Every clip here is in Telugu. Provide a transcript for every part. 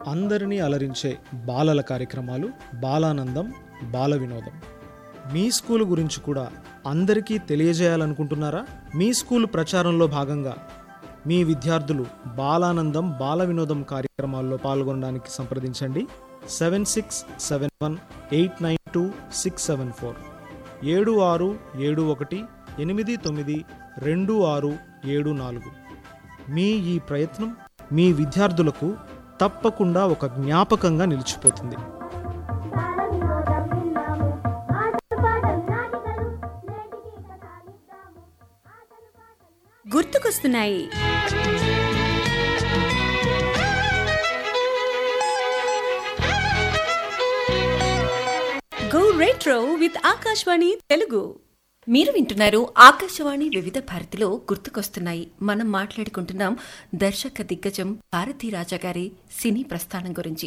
అందరినీ అలరించే బాలల కార్యక్రమాలు బాలానందం బాల వినోదం మీ స్కూల్ గురించి కూడా అందరికీ తెలియజేయాలనుకుంటున్నారా మీ స్కూల్ ప్రచారంలో భాగంగా మీ విద్యార్థులు బాలానందం బాల వినోదం కార్యక్రమాల్లో పాల్గొనడానికి సంప్రదించండి seven six seven one eight nine two six seven four ఏడు ఆరు ఏడు ఒకటి ఎనిమిది తొమ్మిది రెండు ఆరు ఏడు నాలుగు మీ ఈ ప్రయత్నం మీ విద్యార్థులకు తప్పకుండా ఒక జ్ఞాపకంగా నిలిచిపోతుంది బాల వినోదం విన్నాము ఆటలు పాటలు నాటికలు నేటికి కథ నిద్దాము ఆటలు పాటలు గుర్తుకొస్తున్నాయి go retro with Akashvani Telugu మీరు వింటున్నారు ఆకాశవాణి వివిధ భారతిలో గుర్తుకొస్తున్నాయి మనం మాట్లాడుకుంటున్నాం దర్శక దిగ్గజం భారతీ రాజా గారి సినీ ప్రస్థానం గురించి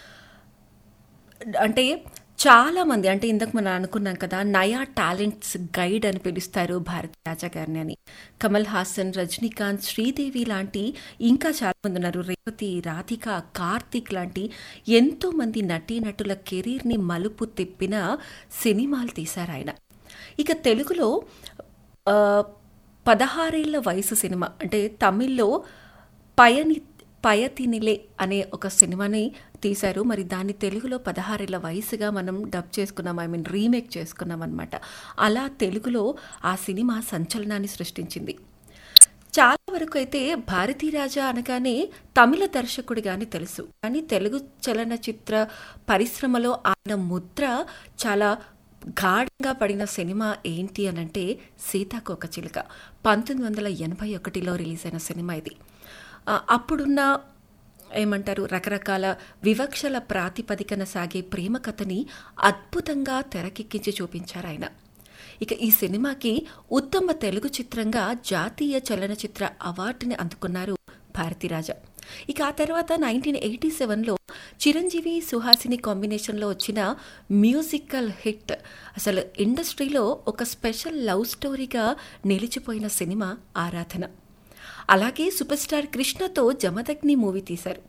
అంటే చాలా మంది అంటే ఇందాక మనం అనుకున్నాం కదా నయా టాలెంట్స్ గైడ్ అని పిలుస్తారు భారతీ రాజా గారిని అని కమల్ హాసన్ రజనీకాంత్ శ్రీదేవి లాంటి ఇంకా చాలా మంది ఉన్నారు రేవతి రాధిక కార్తీక్ లాంటి ఎంతో మంది నటీనటుల కెరీర్ని మలుపు తిప్పిన సినిమాలు తీశారు ఆయన ఇక తెలుగులో ఆ, పదహారేళ్ల వయసు సినిమా అంటే తమిళ్లో పయని పయతినిలే అనే ఒక సినిమాని తీశారు మరి దాన్ని తెలుగులో పదహారేళ్ల వయసుగా మనం డబ్ చేసుకున్నాం ఐ మీన్ రీమేక్ చేసుకున్నాం అనమాట అలా తెలుగులో ఆ సినిమా సంచలనాన్ని సృష్టించింది చాలా వరకు అయితే భారతీ రాజా అనగానే తమిళ దర్శకుడిగానే తెలుసు కానీ తెలుగు చలనచిత్ర పరిశ్రమలో ఆయన ముద్ర చాలా గాఢంగా పడిన సినిమా ఏంటి అనంటే సీతాకోక చిలుక పంతొమ్మిది వందల ఎనభై ఒకటిలో రిలీజ్ అయిన సినిమా ఇది ఆ, అప్పుడున్న ఏమంటారు రకరకాల వివక్షల ప్రాతిపదికన సాగే ప్రేమ కథని అద్భుతంగా తెరకెక్కించి చూపించారు ఆయన ఇక ఈ సినిమాకి ఉత్తమ తెలుగు చిత్రంగా జాతీయ చలనచిత్ర అవార్డుని అందుకున్నారు భారతీరాజా ఇక ఆ తర్వాత నైన్టీన్ ఎయిటీ సెవెన్లో చిరంజీవి సుహాసిని కాంబినేషన్లో వచ్చిన మ్యూజికల్ హిట్ అసలు ఇండస్ట్రీలో ఒక స్పెషల్ లవ్ స్టోరీగా నిలిచిపోయిన సినిమా ఆరాధన అలాగే సూపర్ స్టార్ కృష్ణతో జమదగ్ని మూవీ తీశారు